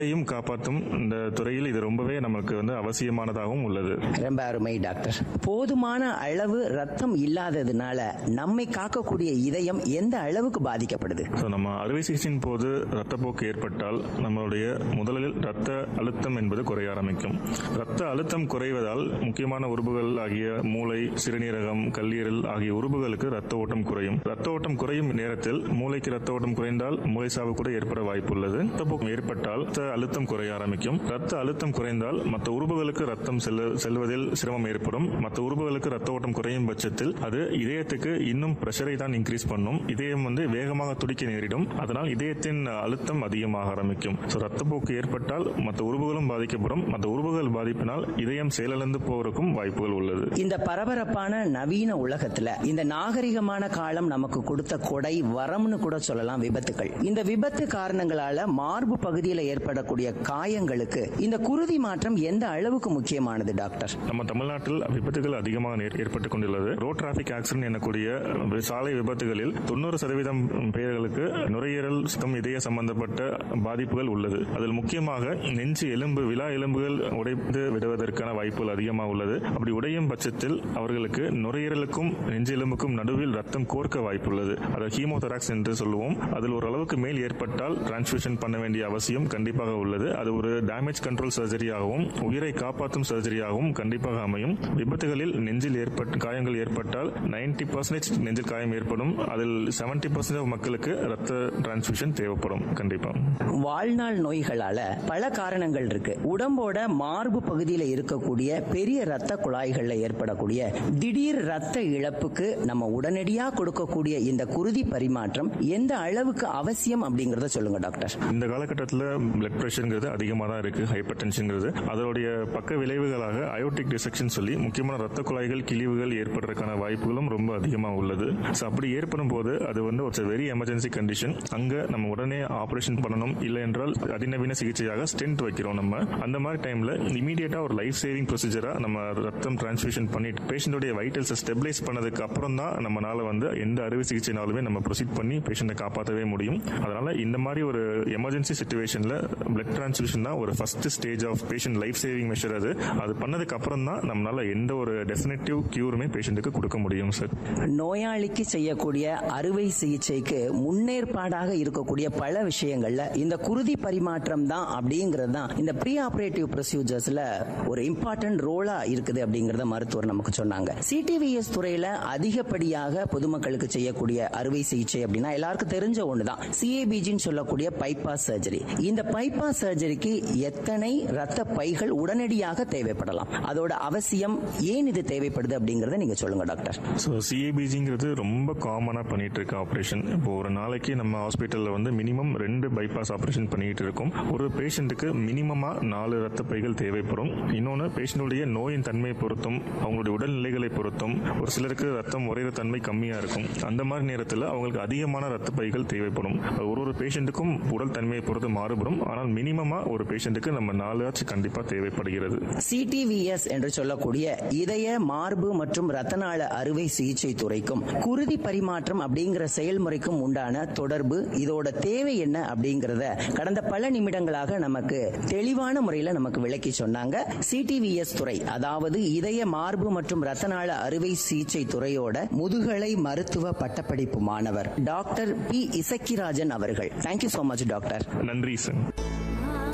ையும் காப்பாற்றும் இந்த துறையில் இது ரொம்பவே நமக்கு வந்து அவசியமானதாகவும் உள்ளது ரொம்ப அருமை டாக்டர் போதுமான அளவு ரத்தம் இல்லாததுனால நம்மை காக்கக்கூடிய இதயம் எந்த அளவுக்கு பாதிக்கப்படுது ஸோ நம்ம அறுவை சிகிச்சையின் போது ரத்தப்போக்கு ஏற்பட்டால் நம்மளுடைய முதலில் ரத்த அழுத்தம் என்பது குறைய ஆரம்பிக்கும் ரத்த அழுத்தம் குறைவதால் முக்கியமான உறுப்புகள் ஆகிய மூளை சிறுநீரகம் கல்லீரல் ஆகிய உறுப்புகளுக்கு ரத்த ஓட்டம் குறையும் ரத்த ஓட்டம் குறையும் நேரத்தில் மூளைக்கு ரத்த ஓட்டம் குறைந்தால் மூளை சாவு கூட ஏற்பட வாய்ப்புள்ளது ரத்தப்போக்கு ஏற்பட்டால் ரத்த அழுத்தம் குறைய ஆரம்பிக்கும் ரத்த அழுத்தம் குறைந்தால் மற்ற உறுப்புகளுக்கு ரத்தம் செல்ல செல்வதில் சிரமம் ஏற்படும் மற்ற உறுப்புகளுக்கு ரத்த ஓட்டம் குறையும் பட்சத்தில் அது இதயத்துக்கு இன்னும் பிரஷரை தான் இன்க்ரீஸ் பண்ணும் இதயம் வந்து வேகமாக துடிக்க நேரிடும் அதனால் இதயத்தின் அழுத்தம் அதிகமாக ஆரம்பிக்கும் ஸோ ரத்தப்போக்கு ஏற்பட்டால் மற்ற உறுப்புகளும் பாதிக்கப்படும் மற்ற உறுப்புகள் பாதிப்பினால் இதயம் செயலிழந்து போவதற்கும் வாய்ப்புகள் உள்ளது இந்த பரபரப்பான நவீன உலகத்துல இந்த நாகரிகமான காலம் நமக்கு கொடுத்த கொடை வரம்னு கூட சொல்லலாம் விபத்துகள் இந்த விபத்து காரணங்களால மார்பு பகுதியில் ஏற்படக்கூடிய காயங்களுக்கு இந்த குருதி மாற்றம் எந்த அளவுக்கு முக்கியமானது டாக்டர் நம்ம தமிழ்நாட்டில் விபத்துகள் அதிகமாக நேர்- ஏற்பட்டுக் கொண்டுள்ளது ரோட் டிராபிக் ஆக்சிடென்ட் எனக்கூடிய வி- சாலை விபத்துகளில் தொண்ணூறு சதவீதம் பேர்களுக்கு நுரையீரல் சுத்தம் இதய சம்பந்தப்பட்ட பாதிப்புகள் உள்ளது அதில் முக்கியமாக நெஞ்சு எலும்பு விழா எலும்புகள் உடைந்து விடுவதற்கான வாய்ப்புகள் அதிகமாக உள்ளது அப்படி உடையும் பட்சத்தில் அவர்களுக்கு நுரையீரலுக்கும் நெஞ்சு எலும்புக்கும் நடுவில் ரத்தம் கோர்க்க வாய்ப்புள்ளது அதை ஹீமோதராக்ஸ் என்று சொல்லுவோம் அதில் ஒரு அளவுக்கு மேல் ஏற்பட்டால் டிரான்ஸ்ஃபியூஷன் பண்ண வேண்டிய அவசியம் கண்டிப்பாக உள்ளது அது ஒரு டேமேஜ் கண்ட்ரோல் சர்ஜரியாகவும் உயிரை காப்பாற்றும் சர்ஜரியாகவும் கண்டிப்பாக அமையும் விபத்துகளில் நெஞ்சில் ஏற்பட்ட காயங்கள் ஏற்பட்டால் 90% பர்சன்டேஜ் நெஞ்சில் காயம் ஏற்படும் அதில் 70% பர்சன்டேஜ் மக்களுக்கு ரத்த டிரான்ஸ்ஃபியூஷன் தேவைப்படும் கண்டிப்பா வாழ்நாள் நோய்களால பல காரணங்கள் இருக்கு உடம்போட மார்பு பகுதியில் இருக்கக்கூடிய பெரிய ரத்த குழாய்கள்ல ஏற்படக்கூடிய திடீர் ரத்த இழப்புக்கு நம்ம உடனடியா கொடுக்கக்கூடிய இந்த குருதி பரிமாற்றம் எந்த அளவுக்கு அவசியம் அப்படிங்கறத சொல்லுங்க டாக்டர் இந்த காலகட்டத்தில் பிளட் ப்ரெஷருங்கிறது அதிகமாக தான் இருக்கு ஹைப்பர் டென்ஷன்ங்கிறது அதனுடைய பக்க விளைவுகளாக அயோட்டிக் டிசெக்ஷன் சொல்லி முக்கியமான ரத்த குழாய்கள் கிழிவுகள் ஏற்படுறதுக்கான வாய்ப்புகளும் ரொம்ப அதிகமாக உள்ளது ஸோ அப்படி ஏற்படும் போது அது வந்து ஒரு வெரி எமர்ஜென்சி கண்டிஷன் அங்க நம்ம உடனே ஆபரேஷன் பண்ணணும் இல்லை என்றால் அதிநவீன சிகிச்சையாக ஸ்டென்ட் வைக்கிறோம் நம்ம அந்த மாதிரி டைம்ல இமீடியட்டா ஒரு லைஃப் சேவிங் ப்ரொசீஜரா நம்ம ரத்தம் டிரான்ஸ்ஃபியூஷன் பண்ணிட்டு பேஷண்டோடைய வைட்டல்ஸை ஸ்டெபிலைஸ் பண்ணதுக்கு அப்புறம் தான் நம்மளால வந்து எந்த அறுவை சிகிச்சைனாலுமே நம்ம ப்ரொசீட் பண்ணி பேஷண்ட்டை காப்பாற்றவே முடியும் அதனால இந்த மாதிரி ஒரு எமர்ஜென்சி சுச்சுவேஷன்ல பிளட் டிரான்ஸ்ஃபியூஷன் தான் ஒரு first stage of patient life saving measure அது அது பண்ணதுக்கு அப்புறம் தான் நம்மளால எந்த ஒரு டெஃபினட்டிவ் கியூருமே பேஷண்ட்டுக்கு கொடுக்க முடியும் சார் நோயாளிக்கு செய்யக்கூடிய அறுவை சிகிச்சைக்கு முன்னேற்பாடாக இருக்கக்கூடிய பல விஷயங்கள்ல இந்த குருதி பரிமாற்றம் தான் அப்படிங்கிறது தான் இந்த ப்ரீ ஆபரேட்டிவ் ப்ரொசீஜர்ஸ்ல ஒரு இம்பார்ட்டன்ட் ரோலா இருக்குது அப்படிங்கறத மருத்துவர் நமக்கு சொன்னாங்க சிடிவிஎஸ் துறையில அதிகப்படியாக பொதுமக்களுக்கு செய்யக்கூடிய அறுவை சிகிச்சை அப்படின்னா எல்லாருக்கும் தெரிஞ்ச ஒண்ணுதான் சிஏபிஜின்னு சொல்லக்கூடிய பைபாஸ் சர்ஜரி இந்த பைபாஸ் சர்ஜரிக்கு எத்தனை ரத்த பைகள் உடனடியாக தேவைப்படலாம் அதோட அவசியம் ஏன் இது தேவைப்படுது அப்படிங்கறத நீங்க சொல்லுங்க டாக்டர் ஸோ சிஏபிஜிங்கிறது ரொம்ப காமனாக பண்ணிட்டு இருக்க ஆப்ரேஷன் இப்போ ஒரு நாளைக்கு நம்ம ஹாஸ்பிட்டலில் வந்து மினிமம் ரெண்டு பைபாஸ் ஆப்ரேஷன் பண்ணிட்டு இருக்கோம் ஒரு பேஷண்ட்டுக்கு மினிமமாக நாலு ரத்த பைகள் தேவைப்படும் இன்னொன்று பேஷண்ட்டுடைய நோயின் தன்மையை பொறுத்தும் அவங்களுடைய உடல்நிலைகளை பொறுத்தும் ஒரு சிலருக்கு ரத்தம் உறையிற தன்மை கம்மியாக இருக்கும் அந்த மாதிரி நேரத்தில் அவங்களுக்கு அதிகமான ரத்த பைகள் தேவைப்படும் அது ஒரு ஒரு பேஷண்ட்டுக்கும் உடல் தன்மையை பொறுத்து மாறுபடும் ஆனால் மினிமமாக ஒரு பேஷண்ட்டுக்கு நம்ம நாலாச்சு கண்டிப்பாக தேவைப்படுகிறது சிடிவிஎஸ் என்று சொல்லக்கூடிய இதய மார்பு மற்றும் ரத்தநாள அறுவை சிகிச்சை துறைக்கும் குருதி பரிமாற்றம் அப்படிங்கிற செயல்முறைக்கும் உண்டான தொடர்பு இதோட தேவை என்ன அப்படிங்கறத கடந்த பல நிமிடங்களாக நமக்கு தெளிவான முறையில நமக்கு விளக்கி சொன்னாங்க சிடிவிஎஸ் துறை அதாவது இதய மார்பு மற்றும் ரத்தநாள அறுவை சிகிச்சை துறையோட முதுகலை மருத்துவ பட்டப்படிப்பு மாணவர் டாக்டர் பி இசக்கிராஜன் அவர்கள் தேங்க்யூ so மச் டாக்டர் நன்றி சார்